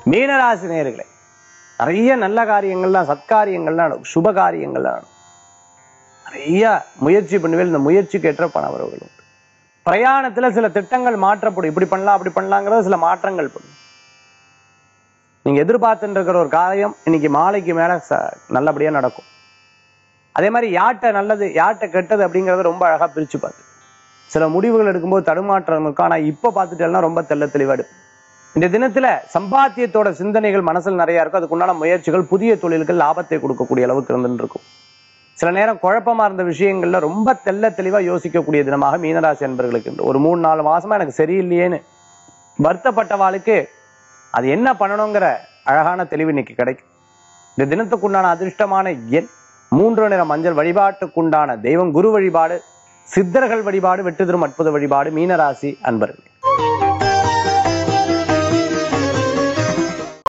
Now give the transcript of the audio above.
மீனராசி நேயர்களே நிறைய நல்ல காரியங்கள்லாம் சத்காரியங்கள்லாம் நடக்கும் சுப காரியங்கள்லாம் நடக்கும் நிறைய முயற்சி பண்ணுவேன் இந்த முயற்சிக்கு ஏற்ற பண வரவுகள் உண்டு பிரயாணத்துல சில திட்டங்கள் மாற்றப்படும் இப்படி பண்ணலாம் அப்படி பண்ணலாங்கிறது சில மாற்றங்கள் பண்ணும் நீங்க எதிர்பார்த்துட்டு இருக்கிற ஒரு காரியம் இன்னைக்கு மாலைக்கு மேல ச- நல்லபடியா நடக்கும் அதே மாதிரி யார்கிட்ட நல்லது யார்கிட்ட கெட்டது அப்படிங்கறத ரொம்ப அழகா பிரிச்சு பார்த்து சில முடிவுகள் எடுக்கும்போது தடுமாற்றம் இருக்கும் ஆனா இப்ப பார்த்துட்டேன்னா ரொம்ப தெள்ள தெளிவா எடுக்கும் இந்த தினத்துல சம்பாத்தியத்தோட சிந்தனைகள் மனசுல நிறைய இருக்கும் அதுக்குண்டான முயற்சிகள் புதிய தொழில்கள் லாபத்தை கொடுக்கக்கூடிய அளவுக்கு இருந்துட்டு இருக்கும் சில நேரம் குழப்பமா இருந்த விஷயங்கள்ல ரொம்ப தெள்ள தெளிவா யோசிக்கக்கூடிய தினமாக மீனராசி அன்பர்களுக்கு உண்டு. ஒரு மூணு நாலு மாசமா எனக்கு சரியில்லையேன்னு வருத்தப்பட்டவாளுக்கு அது என்ன பண்ணணுங்கிற அழகான தெளிவு இன்னைக்கு கிடைக்கும் இந்த தினத்துக்குண்டான அதிர்ஷ்டமான எண் மூன்று நிற மஞ்சள் வழிபாட்டுக்குண்டான தெய்வம் குரு வழிபாடு சித்தர்கள் வழிபாடு வெற்றி தரும் அற்புத வழிபாடு மீனராசி அன்பர்கள்